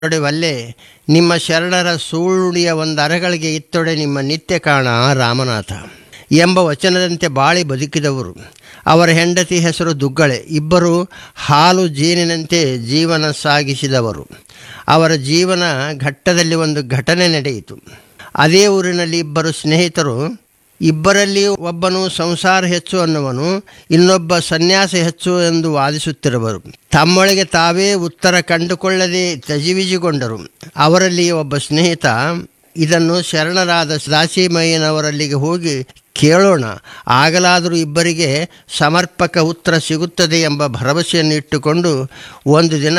ತೊಡೆವಲ್ಲೇ ನಿಮ್ಮ ಶರಣರ ಸೂಳುಡಿಯ ಒಂದು ಅರಗಳಿಗೆ ಇತ್ತೊಡೆ ನಿಮ್ಮ ನಿತ್ಯ ಕಾಣ ರಾಮನಾಥ ಎಂಬ ವಚನದಂತೆ ಬಾಳಿ ಬದುಕಿದವರು ಅವರ ಹೆಂಡತಿ ಹೆಸರು ದುಗ್ಗಳೆ ಇಬ್ಬರು ಹಾಲು ಜೇನಿನಂತೆ ಜೀವನ ಸಾಗಿಸಿದವರು ಅವರ ಜೀವನ ಘಟ್ಟದಲ್ಲಿ ಒಂದು ಘಟನೆ ನಡೆಯಿತು ಅದೇ ಊರಿನಲ್ಲಿ ಇಬ್ಬರು ಸ್ನೇಹಿತರು ಇಬ್ಬರಲ್ಲಿ ಒಬ್ಬನು ಸಂಸಾರ ಹೆಚ್ಚು ಅನ್ನುವನು ಇನ್ನೊಬ್ಬ ಸನ್ಯಾಸ ಹೆಚ್ಚು ಎಂದು ವಾದಿಸುತ್ತಿರುವರು ತಮ್ಮೊಳಗೆ ತಾವೇ ಉತ್ತರ ಕಂಡುಕೊಳ್ಳದೆ ತಜಿವಿಜಿಗೊಂಡರು ಅವರಲ್ಲಿ ಒಬ್ಬ ಸ್ನೇಹಿತ ಇದನ್ನು ಶರಣರಾದ ದಾಸಿಮಯ್ಯನವರಲ್ಲಿಗೆ ಹೋಗಿ ಕೇಳೋಣ ಆಗಲಾದರೂ ಇಬ್ಬರಿಗೆ ಸಮರ್ಪಕ ಉತ್ತರ ಸಿಗುತ್ತದೆ ಎಂಬ ಭರವಸೆಯನ್ನು ಇಟ್ಟುಕೊಂಡು ಒಂದು ದಿನ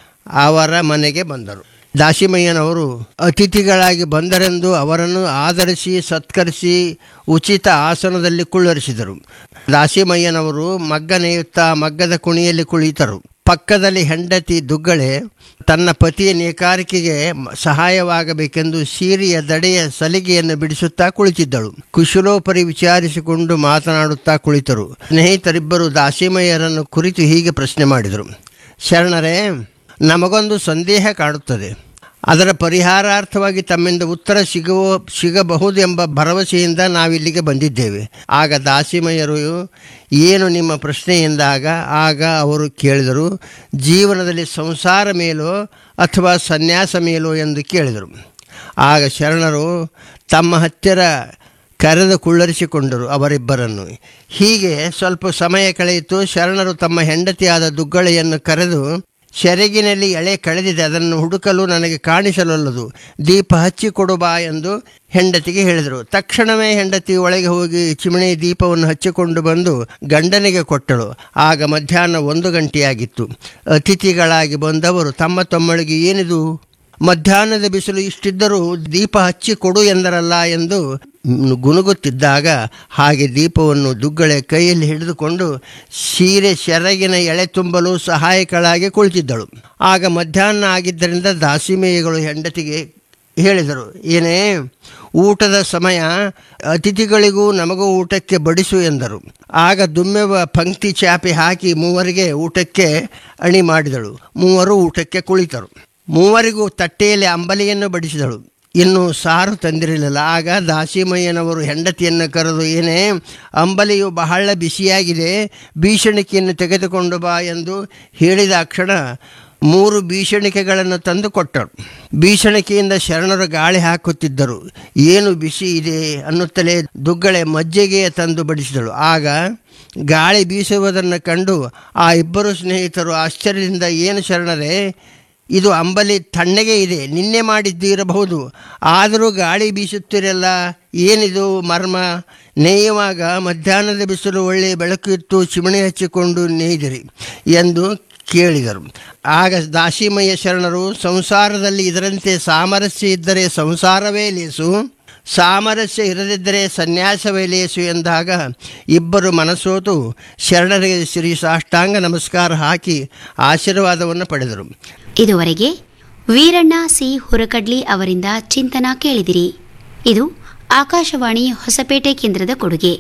ಅವರ ಮನೆಗೆ ಬಂದರು ದಾಸಿಮಯ್ಯನವರು ಅತಿಥಿಗಳಾಗಿ ಬಂದರೆಂದು ಅವರನ್ನು ಆಧರಿಸಿ ಸತ್ಕರಿಸಿ ಉಚಿತ ಆಸನದಲ್ಲಿ ಕುಳ್ಳರಿಸಿದರು ದಾಸಿಮಯ್ಯನವರು ಮಗ್ಗ ನೇಯುತ್ತಾ ಮಗ್ಗದ ಕುಣಿಯಲ್ಲಿ ಕುಳಿತರು ಪಕ್ಕದಲ್ಲಿ ಹೆಂಡತಿ ದುಗ್ಗಳೆ ತನ್ನ ಪತಿಯ ನೇಕಾರಿಕೆಗೆ ಸಹಾಯವಾಗಬೇಕೆಂದು ಸೀರೆಯ ದಡೆಯ ಸಲಿಗೆಯನ್ನು ಬಿಡಿಸುತ್ತಾ ಕುಳಿತಿದ್ದಳು ಕುಶಲೋಪರಿ ವಿಚಾರಿಸಿಕೊಂಡು ಮಾತನಾಡುತ್ತಾ ಕುಳಿತರು ಸ್ನೇಹಿತರಿಬ್ಬರು ದಾಸಿಮಯ್ಯರನ್ನು ಕುರಿತು ಹೀಗೆ ಪ್ರಶ್ನೆ ಮಾಡಿದರು ಶರಣರೇ ನಮಗೊಂದು ಸಂದೇಹ ಕಾಡುತ್ತದೆ ಅದರ ಪರಿಹಾರಾರ್ಥವಾಗಿ ತಮ್ಮಿಂದ ಉತ್ತರ ಸಿಗುವ ಸಿಗಬಹುದು ಎಂಬ ಭರವಸೆಯಿಂದ ನಾವಿಲ್ಲಿಗೆ ಬಂದಿದ್ದೇವೆ ಆಗ ದಾಸಿಮಯ್ಯರು ಏನು ನಿಮ್ಮ ಪ್ರಶ್ನೆ ಎಂದಾಗ ಆಗ ಅವರು ಕೇಳಿದರು ಜೀವನದಲ್ಲಿ ಸಂಸಾರ ಮೇಲೋ ಅಥವಾ ಸನ್ಯಾಸ ಮೇಲೋ ಎಂದು ಕೇಳಿದರು ಆಗ ಶರಣರು ತಮ್ಮ ಹತ್ತಿರ ಕರೆದು ಕುಳ್ಳರಿಸಿಕೊಂಡರು ಅವರಿಬ್ಬರನ್ನು ಹೀಗೆ ಸ್ವಲ್ಪ ಸಮಯ ಕಳೆಯಿತು ಶರಣರು ತಮ್ಮ ಹೆಂಡತಿಯಾದ ದುಗ್ಗಳೆಯನ್ನು ಕರೆದು ಸೆರಗಿನಲ್ಲಿ ಎಳೆ ಕಳೆದಿದೆ ಅದನ್ನು ಹುಡುಕಲು ನನಗೆ ಕಾಣಿಸಲೊಲ್ಲದು ದೀಪ ಹಚ್ಚಿ ಕೊಡು ಬಾ ಎಂದು ಹೆಂಡತಿಗೆ ಹೇಳಿದರು ತಕ್ಷಣವೇ ಹೆಂಡತಿ ಒಳಗೆ ಹೋಗಿ ಚಿಮಣಿ ದೀಪವನ್ನು ಹಚ್ಚಿಕೊಂಡು ಬಂದು ಗಂಡನಿಗೆ ಕೊಟ್ಟಳು ಆಗ ಮಧ್ಯಾಹ್ನ ಒಂದು ಗಂಟೆಯಾಗಿತ್ತು ಅತಿಥಿಗಳಾಗಿ ಬಂದವರು ತಮ್ಮ ತಮ್ಮಳಿಗೆ ಏನಿದು ಮಧ್ಯಾಹ್ನದ ಬಿಸಿಲು ಇಷ್ಟಿದ್ದರೂ ದೀಪ ಹಚ್ಚಿ ಕೊಡು ಎಂದರಲ್ಲ ಎಂದು ಗುನುಗುತ್ತಿದ್ದಾಗ ಹಾಗೆ ದೀಪವನ್ನು ದುಗ್ಗಳೆ ಕೈಯಲ್ಲಿ ಹಿಡಿದುಕೊಂಡು ಸೀರೆ ಸೆರಗಿನ ಎಳೆ ತುಂಬಲು ಸಹಾಯಕಳಾಗಿ ಕುಳಿತಿದ್ದಳು ಆಗ ಮಧ್ಯಾಹ್ನ ಆಗಿದ್ದರಿಂದ ದಾಸಿಮೇಯಗಳು ಹೆಂಡತಿಗೆ ಹೇಳಿದರು ಏನೇ ಊಟದ ಸಮಯ ಅತಿಥಿಗಳಿಗೂ ನಮಗೂ ಊಟಕ್ಕೆ ಬಡಿಸು ಎಂದರು ಆಗ ದುಮ್ಮೆವ ಪಂಕ್ತಿ ಚಾಪೆ ಹಾಕಿ ಮೂವರಿಗೆ ಊಟಕ್ಕೆ ಅಣಿ ಮಾಡಿದಳು ಮೂವರು ಊಟಕ್ಕೆ ಕುಳಿತರು ಮೂವರಿಗೂ ತಟ್ಟೆಯಲ್ಲಿ ಅಂಬಲಿಯನ್ನು ಬಡಿಸಿದಳು ಇನ್ನು ಸಾರು ತಂದಿರಲಿಲ್ಲ ಆಗ ದಾಸಿಮಯ್ಯನವರು ಹೆಂಡತಿಯನ್ನು ಕರೆದು ಏನೇ ಅಂಬಲಿಯು ಬಹಳ ಬಿಸಿಯಾಗಿದೆ ಬೀಸಣಿಕೆಯನ್ನು ತೆಗೆದುಕೊಂಡು ಬಾ ಎಂದು ಹೇಳಿದ ಕ್ಷಣ ಮೂರು ಬೀಸಣಿಕೆಗಳನ್ನು ತಂದು ಕೊಟ್ಟರು ಬೀಸಣಿಕೆಯಿಂದ ಶರಣರು ಗಾಳಿ ಹಾಕುತ್ತಿದ್ದರು ಏನು ಬಿಸಿ ಇದೆ ಅನ್ನುತ್ತಲೇ ದುಗ್ಗಳೆ ಮಜ್ಜಿಗೆಯ ತಂದು ಬಡಿಸಿದಳು ಆಗ ಗಾಳಿ ಬೀಸುವುದನ್ನು ಕಂಡು ಆ ಇಬ್ಬರು ಸ್ನೇಹಿತರು ಆಶ್ಚರ್ಯದಿಂದ ಏನು ಶರಣರೇ ಇದು ಅಂಬಲಿ ತಣ್ಣಗೆ ಇದೆ ನಿನ್ನೆ ಮಾಡಿದ್ದಿರಬಹುದು ಆದರೂ ಗಾಳಿ ಬೀಸುತ್ತಿರಲ್ಲ ಏನಿದು ಮರ್ಮ ನೇಯುವಾಗ ಮಧ್ಯಾಹ್ನದ ಬಿಸಿಲು ಒಳ್ಳೆಯ ಬೆಳಕು ಇತ್ತು ಚಿಮಣಿ ಹಚ್ಚಿಕೊಂಡು ನೇಯ್ದಿರಿ ಎಂದು ಕೇಳಿದರು ಆಗ ದಾಸಿಮಯ್ಯ ಶರಣರು ಸಂಸಾರದಲ್ಲಿ ಇದರಂತೆ ಸಾಮರಸ್ಯ ಇದ್ದರೆ ಸಂಸಾರವೇ ಲೇಸು ಸಾಮರಸ್ಯ ಇರದಿದ್ದರೆ ಸನ್ಯಾಸವೇ ಲೇಸು ಎಂದಾಗ ಇಬ್ಬರು ಮನಸೋತು ಶರಣರಿಗೆ ಶ್ರೀ ಸಾಷ್ಟಾಂಗ ನಮಸ್ಕಾರ ಹಾಕಿ ಆಶೀರ್ವಾದವನ್ನು ಪಡೆದರು ಇದುವರೆಗೆ ವೀರಣ್ಣ ಸಿ ಹುರಕಡ್ಲಿ ಅವರಿಂದ ಚಿಂತನ ಕೇಳಿದಿರಿ ಇದು ಆಕಾಶವಾಣಿ ಹೊಸಪೇಟೆ ಕೇಂದ್ರದ ಕೊಡುಗೆ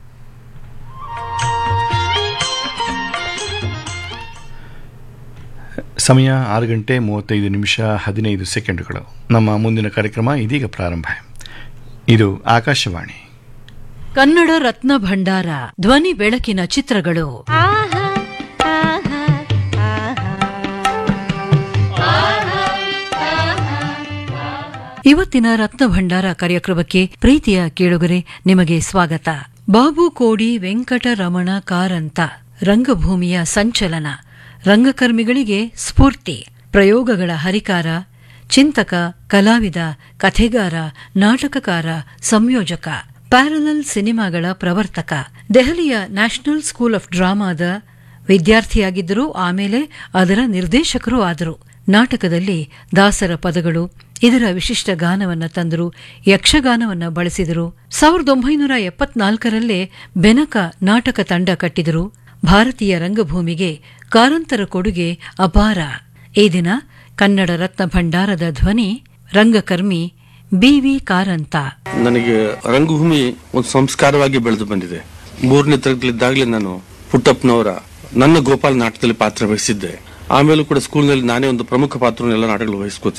ಸಮಯ ಆರು ಗಂಟೆ ಮೂವತ್ತೈದು ನಿಮಿಷ ಹದಿನೈದು ಸೆಕೆಂಡುಗಳು ನಮ್ಮ ಮುಂದಿನ ಕಾರ್ಯಕ್ರಮ ಇದೀಗ ಪ್ರಾರಂಭ ಇದು ಆಕಾಶವಾಣಿ ಕನ್ನಡ ರತ್ನ ಭಂಡಾರ ಧ್ವನಿ ಬೆಳಕಿನ ಚಿತ್ರಗಳು ಇವತ್ತಿನ ರತ್ನ ಭಂಡಾರ ಕಾರ್ಯಕ್ರಮಕ್ಕೆ ಪ್ರೀತಿಯ ಕೇಳುಗರೆ ನಿಮಗೆ ಸ್ವಾಗತ ಬಾಬು ಕೋಡಿ ವೆಂಕಟರಮಣ ಕಾರಂತ ರಂಗಭೂಮಿಯ ಸಂಚಲನ ರಂಗಕರ್ಮಿಗಳಿಗೆ ಸ್ಫೂರ್ತಿ ಪ್ರಯೋಗಗಳ ಹರಿಕಾರ ಚಿಂತಕ ಕಲಾವಿದ ಕಥೆಗಾರ ನಾಟಕಕಾರ ಸಂಯೋಜಕ ಪ್ಯಾರಲಲ್ ಸಿನಿಮಾಗಳ ಪ್ರವರ್ತಕ ದೆಹಲಿಯ ನ್ಯಾಷನಲ್ ಸ್ಕೂಲ್ ಆಫ್ ಡ್ರಾಮಾದ ವಿದ್ಯಾರ್ಥಿಯಾಗಿದ್ದರು ಆಮೇಲೆ ಅದರ ನಿರ್ದೇಶಕರೂ ಆದರು ನಾಟಕದಲ್ಲಿ ದಾಸರ ಪದಗಳು ಇದರ ವಿಶಿಷ್ಟ ಗಾನವನ್ನ ತಂದರು ಯಕ್ಷಗಾನವನ್ನ ಬಳಸಿದರು ಸಾವಿರದ ಒಂಬೈನೂರ ಎಪ್ಪತ್ನಾಲ್ಕರಲ್ಲೇ ಬೆನಕ ನಾಟಕ ತಂಡ ಕಟ್ಟಿದರು ಭಾರತೀಯ ರಂಗಭೂಮಿಗೆ ಕಾರಂತರ ಕೊಡುಗೆ ಅಪಾರ ಈ ದಿನ ಕನ್ನಡ ರತ್ನ ಭಂಡಾರದ ಧ್ವನಿ ರಂಗಕರ್ಮಿ ಬಿವಿ ಕಾರಂತ ನನಗೆ ರಂಗಭೂಮಿ ಒಂದು ಸಂಸ್ಕಾರವಾಗಿ ಬೆಳೆದು ಬಂದಿದೆ ಮೂರನೇ ತರಗತಿಲಿದ್ದಾಗಲೇ ನಾನು ಪುಟ್ಟಪ್ಪನವರ ನನ್ನ ಗೋಪಾಲ್ ನಾಟಕದಲ್ಲಿ ಪಾತ್ರ ವಹಿಸಿದ್ದೆ ಆಮೇಲೂ ಕೂಡ ಸ್ಕೂಲ್ನಲ್ಲಿ ನಾನೇ ಒಂದು ಪ್ರಮುಖ ಪಾತ್ರವನ್ನು ಎಲ್ಲ ನಾಟಕಗಳು ವಹಿಸ್ಕೊತೀನಿ